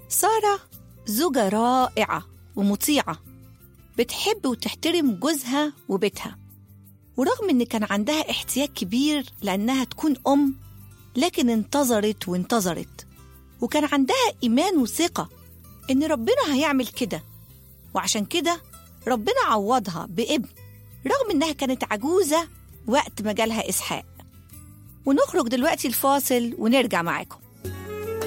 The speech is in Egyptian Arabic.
سارة زوجة رائعة ومطيعة بتحب وتحترم جوزها وبيتها ورغم إن كان عندها احتياج كبير لأنها تكون أم لكن انتظرت وانتظرت وكان عندها إيمان وثقة إن ربنا هيعمل كده وعشان كده ربنا عوضها بابن رغم إنها كانت عجوزة وقت ما جالها إسحاق ونخرج دلوقتي الفاصل ونرجع معاكم